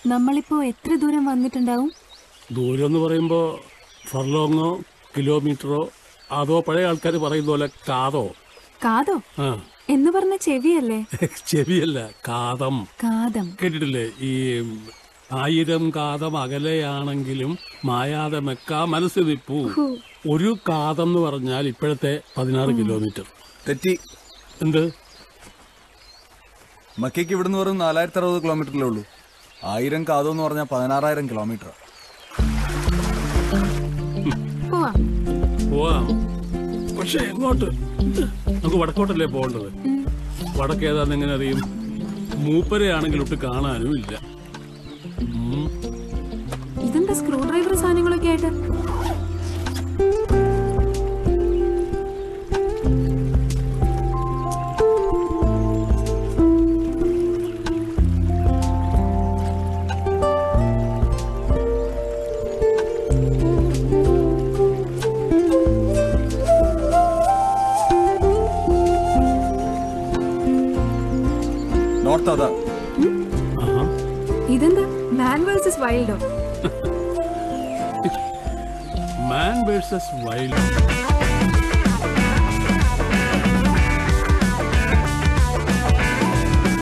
നമ്മളിപ്പോ എത്ര ദൂരം വന്നിട്ടുണ്ടാവും ദൂരം എന്ന് പറയുമ്പോൾ ഫർലോങ്ങോ കിലോമീറ്ററോ അതോ പഴയ ആൾക്കാർ പറയുന്ന പോലെ കാതോ കാതോ ആ എന്ന് പറഞ്ഞ ചെവിയല്ലേ ചെവിയല്ല കാതം കാതം കേട്ടിട്ടില്ലേ ഈ ആയിരം കാതം അകലെയാണെങ്കിലും മായാതെ മെക്ക മനസ്സ് നിപ്പു ഒരു കാതം എന്ന് പറഞ്ഞാൽ ഇപ്പോഴത്തെ പതിനാറ് കിലോമീറ്റർ തെറ്റി എന്ത് മക്കയ്ക്ക് ഇവിടുന്ന് വെറും നാലായിരത്തി അറുപത് കിലോമീറ്ററിലേ ഉള്ളൂ ആയിരം കാതോ എന്ന് പറഞ്ഞാൽ പതിനാറായിരം കിലോമീറ്റർ പോവാം പോവാം പക്ഷെ എങ്ങോട്ട് നമുക്ക് വടക്കോട്ടല്ലേ പോകേണ്ടത് വടക്ക് ഏതാന്ന് എങ്ങനെ അറിയും മൂപ്പരയാണെങ്കിൽ ഒട്ട് കാണാനും ഇല്ല ഉം. ഇതെന്താ സ്ക്രൂ ഡ്രൈവർ സാധനങ്ങളൊക്കെ ആയിട്ട് നോർത്ത് അതാ ആഹാ. ഇതെന്താ മാൻ വേഴ്സസ് വൈൽഡോ മാൻ വേഴ്സസ് വൈൽഡ്